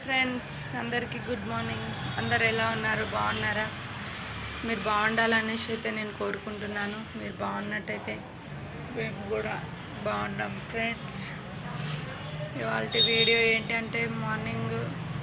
Friends అందరికీ good morning అందరు ఎలా ఉన్నారు బాగున్నారా మీరు బాగుండాలనేసి అయితే నేను కోరుకుంటున్నాను మీరు బాగున్నట్టయితే మేము కూడా బాగున్నాం ఫ్రెండ్స్ ఇవాళ వీడియో ఏంటి అంటే మార్నింగ్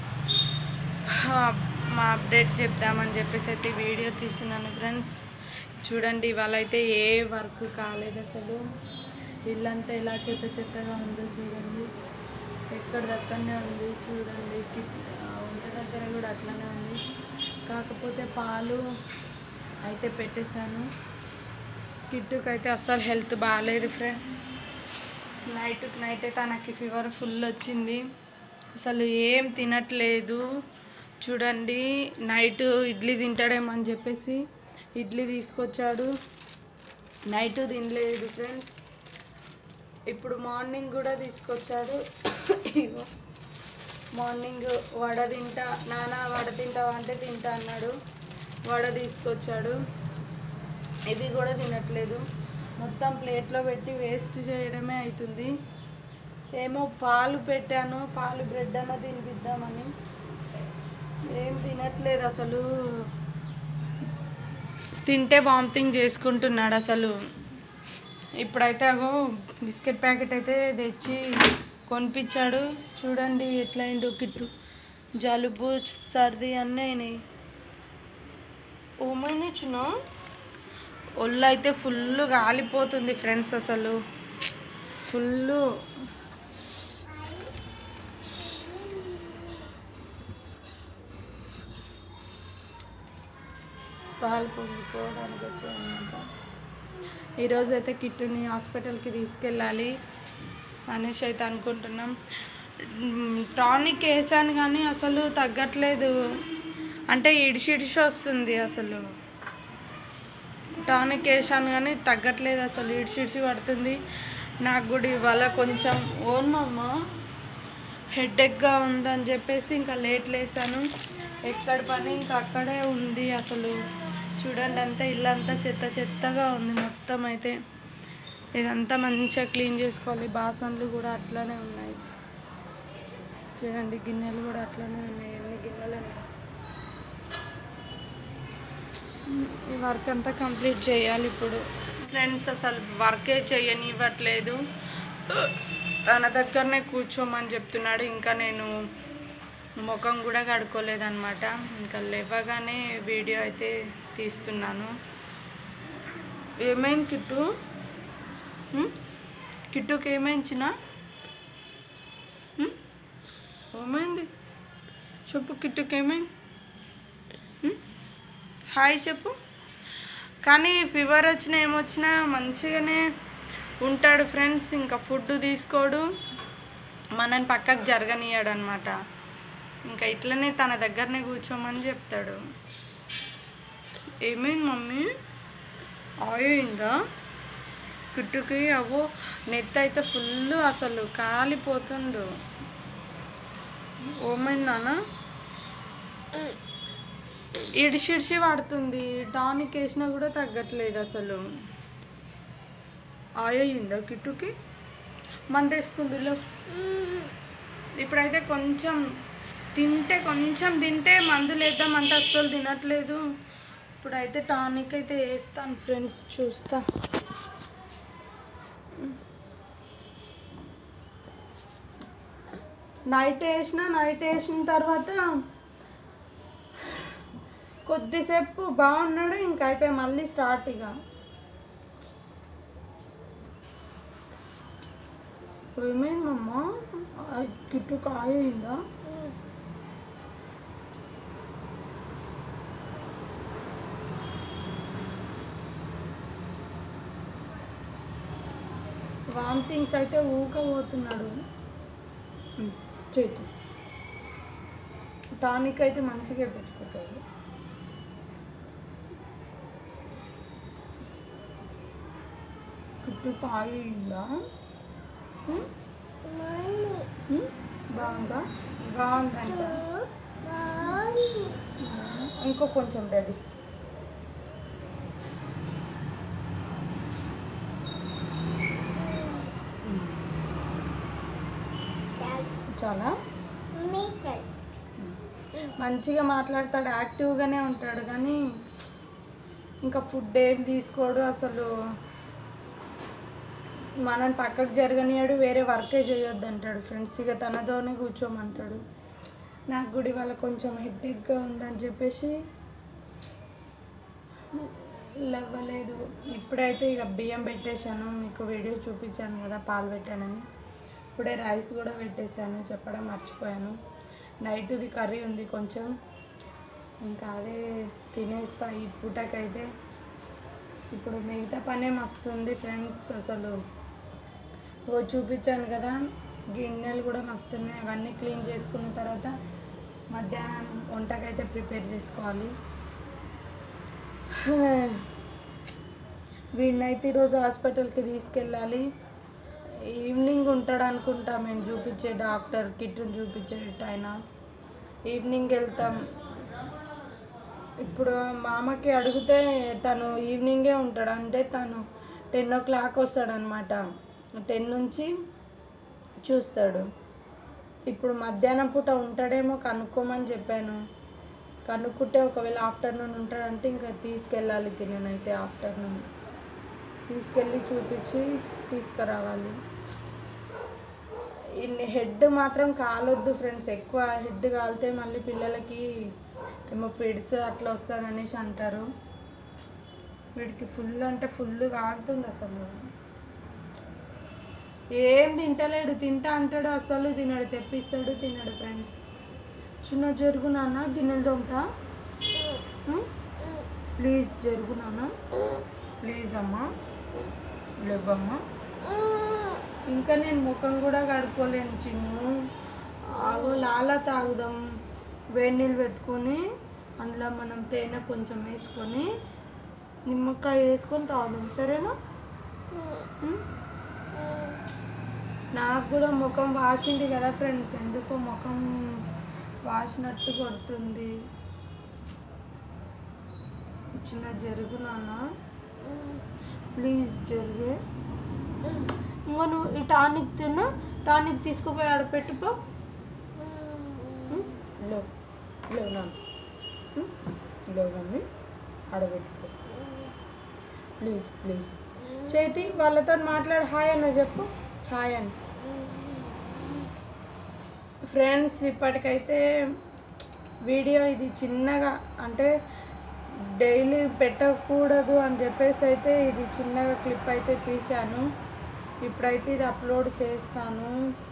మా అప్డేట్ చెప్దామని చెప్పేసి అయితే వీడియో తీస్తున్నాను ఫ్రెండ్స్ చూడండి ఇవాళ అయితే ఏ వర్క్ కాలేదు అసలు ఇల్లంతా ఎలా చెత్త చెత్తగా ఉందో చూడండి ఎక్కడ దక్కనే ఉంది చూడండి కి- ఆ వంట దగ్గర కూడా అట్లనే ఉంది కాకపోతే పాలు అయితే పెట్టేశాను కిట్టుకు అయితే అస్సలు హెల్త్ బాగాలేదు ఫ్రెండ్స్ నైట్ నైట్ అయితే తనకి ఫీవర్ ఫుల్ వచ్చింది అసలు ఏం తినట్లేదు చూడండి నైట్ ఇడ్లీ తింటాడేమో అని చెప్పేసి ఇడ్లీ తీసుకొచ్చాడు నైట్ తినలేదు ఫ్రెండ్స్ ఇప్పుడు మార్నింగ్ కూడా తీసుకొచ్చాడు ఇగో మార్నింగ్ వడ తింటా నాన్న వడ తింటావా అంటే తింటా అన్నాడు వడ తీసుకొచ్చాడు ఇది కూడా తినట్లేదు మొత్తం ప్లేట్లో పెట్టి వేస్ట్ చేయడమే అవుతుంది ఏమో పాలు పెట్టాను పాలు బ్రెడ్ అన్న తినిపిద్దామని ఏం తినట్లేదు అసలు తింటే వామిటింగ్ చేసుకుంటున్నాడు అసలు ఇప్పుడైతే అగో బిస్కెట్ ప్యాకెట్ అయితే తెచ్చి కొనిపించాడు చూడండి ఎట్లా అయిండు కిట్టు జలుబు సర్ది అన్నీ అయినాయి ఓమైనా చున్నా ఒళ్ళు అయితే ఫుల్ కాలిపోతుంది ఫ్రెండ్స్ అసలు ఫుల్ పాలు పొంగిపోవడానికి వచ్చాయన్నమాట ఈరోజు అయితే కిట్టుని హాస్పిటల్కి తీసుకెళ్ళాలి అనేసి అయితే అనుకుంటున్నాం మ్, టానిక్ వేసాను కానీ అసలు తగ్గట్లేదు అంటే ఇడిసి ఇడిసి వస్తుంది అసలు టానిక్ వేసాను కానీ తగ్గట్లేదు అసలు ఇడిసి ఇడిసి పడుతుంది నాకు కూడా ఇవాళ కొంచెం ఓన్ మమ్మ హెడేక్గా ఉందని చెప్పేసి ఇంకా లేట్ లేసాను ఎక్కడ పని ఇంకా అక్కడే ఉంది అసలు చూడండి అంతా ఇల్లంతా చెత్త చెత్తగా ఉంది మొత్తం అయితే ఇదంతా మంచిగా క్లీన్ చేసుకోవాలి బాసన్లు కూడా అట్లానే ఉన్నాయి చూడండి గిన్నెలు కూడా అట్లానే ఉన్నాయి ఎన్ని గిన్నెలు ఉన్నాయి ఈ వర్క్ అంతా కంప్లీట్ చేయాలి ఇప్పుడు ఫ్రెండ్స్ అసలు వర్కే చేయనివ్వట్లేదు తన దగ్గరనే కూర్చోమని చెప్తున్నాడు ఇంకా నేను ముఖం కూడా కడుక్కోలేదన్నమాట ఇంకా లేవగానే వీడియో అయితే తీస్తున్నాను ఏమైంది కిట్టు ఉం? కిట్టుకి ఏమైంచిన ఏమైంది చెప్పు కిట్టుకి ఏమైంది ఉం? హాయ్ చెప్పు కానీ ఫీవర్ వచ్చినా ఏమొచ్చినా మంచిగానే ఉంటాడు ఫ్రెండ్స్ ఇంకా ఫుడ్ తీసుకోడు మనని పక్కకు జరగనియాడు అనమాట ఇంకా ఇట్లనే తన దగ్గరనే కూర్చోమని చెప్తాడు ఏమైంది మమ్మీ ఆయిందా కిట్టుకి అవో నెత్తి అయితే ఫుల్ అసలు కాలిపోతుండు ఏమైంది నాన్న ఇడిసి ఇడిసి పడుతుంది టానిక్ వేసినా కూడా తగ్గట్లేదు అసలు అయిందా కిట్టుకి మంద వేసుకుందిలో ఇప్పుడైతే కొంచెం తింటే కొంచెం తింటే మందులు వేద్దామంటే అస్సలు తినట్లేదు ఇప్పుడైతే టానిక్ అయితే వేస్తాను ఫ్రెండ్స్ చూస్తా నైట్ వేసిన నైట్ వేసిన తర్వాత కొద్దిసేపు బాగున్నాడు ఇంకా అయిపోయి మళ్ళీ స్టార్ట్ ఇక ఏమైందమ్మా ఆ కిట్టు కాయ అయిందా వామిటింగ్స్ అయితే ఊక పోతున్నాడు ఉమ్, చేతు టానిక్ అయితే మంచిగా పెంచుకుంటాడు కిట్టు కాయ అయిందా ఉమ్? ఉమ్? బాగుందా బాగుందంట ఇంకో కొంచెం డాడీ చాలా మంచిగా మాట్లాడతాడు యాక్టివ్గానే ఉంటాడు కానీ ఇంకా ఫుడ్ ఏం తీసుకోడు అసలు మనం పక్కకు జరగనియాడు వేరే వర్కే చేయొద్దు అంటాడు ఫ్రెండ్స్ ఇక తనతోనే కూర్చోమంటాడు నాకు కూడా ఇవాళ కొంచెం హెడ్ఏక్గా ఉందని చెప్పేసి లేవలేదు ఇప్పుడైతే ఇక బియ్యం పెట్టేశాను మీకు వీడియో చూపించాను కదా పాలు పెట్టానని ఇప్పుడే రైస్ కూడా పెట్టేశాను చెప్పడం మర్చిపోయాను నైట్ది కర్రీ ఉంది కొంచెం ఇంకా అదే తినేస్తా ఈ పూటకైతే ఇప్పుడు మిగతా పనే మస్తుంది ఫ్రెండ్స్ అసలు ఓ చూపించాను కదా గిన్నెలు కూడా మస్తున్నాయి అవన్నీ క్లీన్ చేసుకున్న తర్వాత మధ్యాహ్నం వంటకైతే ప్రిపేర్ చేసుకోవాలి వీడినైతే ఈరోజు హాస్పిటల్కి తీసుకెళ్ళాలి ఈవినింగ్ ఉంటాడు అనుకుంటా మేము చూపించే డాక్టర్ కిట్ని చూపించే ఆయన ఈవినింగ్ వెళ్తాం ఇప్పుడు మా అమ్మకి అడిగితే తను ఈవినింగే ఉంటాడు అంటే తను టెన్ ఓ క్లాక్ వస్తాడనమాట టెన్ నుంచి చూస్తాడు ఇప్పుడు మధ్యాహ్నం పూట ఉంటాడేమో కనుక్కోమని చెప్పాను కనుక్కుంటే ఒకవేళ ఆఫ్టర్నూన్ ఉంటాడంటే ఇంకా తీసుకెళ్ళాలి నేనైతే ఆఫ్టర్నూన్ తీసుకెళ్ళి చూపించి తీసుకురావాలి ఇన్ని హెడ్ మాత్రం కాలొద్దు ఫ్రెండ్స్ ఎక్కువ హెడ్ కాలితే మళ్ళీ పిల్లలకి ఏమో ఫిడ్స్ అట్లా వస్తుంది అనేసి అంటారు వీడికి ఫుల్ అంటే ఫుల్ కాలుతుంది అసలు ఏం తింటలేడు తింటా అంటాడు అసలు తినడు తెప్పిస్తాడు తినడు ఫ్రెండ్స్ చిన్న జరుగు నాన్న గిన్నెలు తోముతా ప్లీజ్ జరుగు నాన్న ప్లీజ్ అమ్మా లేవమ్మా ఇంకా నేను ముఖం కూడా కడుక్కోలేను చిన్ను ఆగో లాల తాగుదాం వేడి నీళ్ళు పెట్టుకొని అందులో మనం తేనె కొంచెం వేసుకొని నిమ్మకాయ వేసుకొని తాగుదాం సరేనా ఉం? నాకు కూడా ముఖం వాసింది కదా ఫ్రెండ్స్ ఎందుకో ముఖం వాసినట్టు కొడుతుంది చిన్న జరుగు నాన్న ప్లీజ్ జరుగు ఇంకా నువ్వు ఈ టానిక్ తిన్నా టానిక్ తీసుకుపోయి ఆడ పెట్టుకో ఉం? లో లో నాన్న ఉం? లో మమ్మీ ఆడబెట్టుకో ప్లీజ్ ప్లీజ్ చేతి వాళ్ళతో మాట్లాడు హాయ్ అన్న చెప్పు హాయ్ అని ఫ్రెండ్స్ ఇప్పటికైతే వీడియో ఇది చిన్నగా అంటే డైలీ పెట్టకూడదు అని చెప్పేసి అయితే ఇది చిన్నగా క్లిప్ అయితే తీశాను ఇప్పుడైతే ఇది అప్లోడ్ చేస్తాను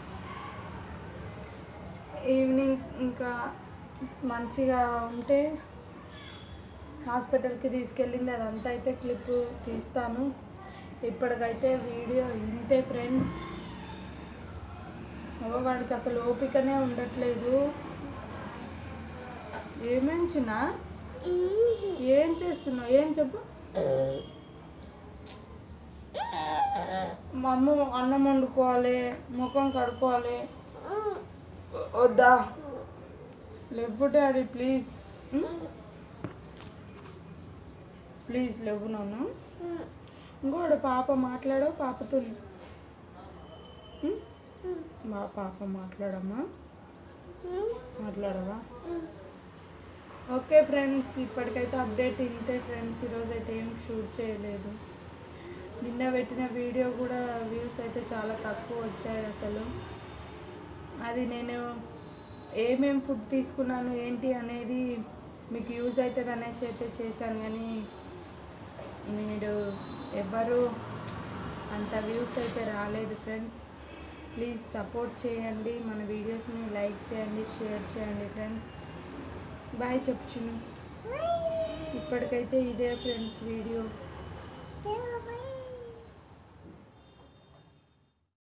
ఈవినింగ్ ఇంకా మంచిగా ఉంటే హాస్పిటల్కి తీసుకెళ్ళింది అదంతా అయితే క్లిప్ తీస్తాను ఇప్పటికైతే వీడియో ఇంతే ఫ్రెండ్స్ ఓ వాడికి అసలు ఓపికనే ఉండట్లేదు ఏమించినా ఏం చేస్తున్నావు ఏం చెప్పు మా అమ్మ అన్నం వండుకోవాలి ముఖం కడుక్కోవాలి వద్దా లేవు డాడీ ప్లీజ్ ప్లీజ్ లేవు నాన్న ఇంకోటి పాప మాట్లాడవు పాపతో మా పాప మాట్లాడమ్మా మాట్లాడవా ఓకే ఫ్రెండ్స్ ఇప్పటికైతే అప్డేట్ ఇంతే ఫ్రెండ్స్ ఈరోజు అయితే ఏం షూట్ చేయలేదు నిన్న పెట్టిన వీడియో కూడా వ్యూస్ అయితే చాలా తక్కువ వచ్చాయి అసలు అది నేను ఏమేం ఫుడ్ తీసుకున్నాను ఏంటి అనేది మీకు యూజ్ అవుతుంది అనేసి అయితే చేశాను కానీ మీరు ఎవరు అంత వ్యూస్ అయితే రాలేదు ఫ్రెండ్స్ ప్లీజ్ సపోర్ట్ చేయండి మన వీడియోస్ని లైక్ చేయండి షేర్ చేయండి ఫ్రెండ్స్ బాయ్ చెప్పుచును ఇప్పటికైతే ఇదే ఫ్రెండ్స్ వీడియో Yeah.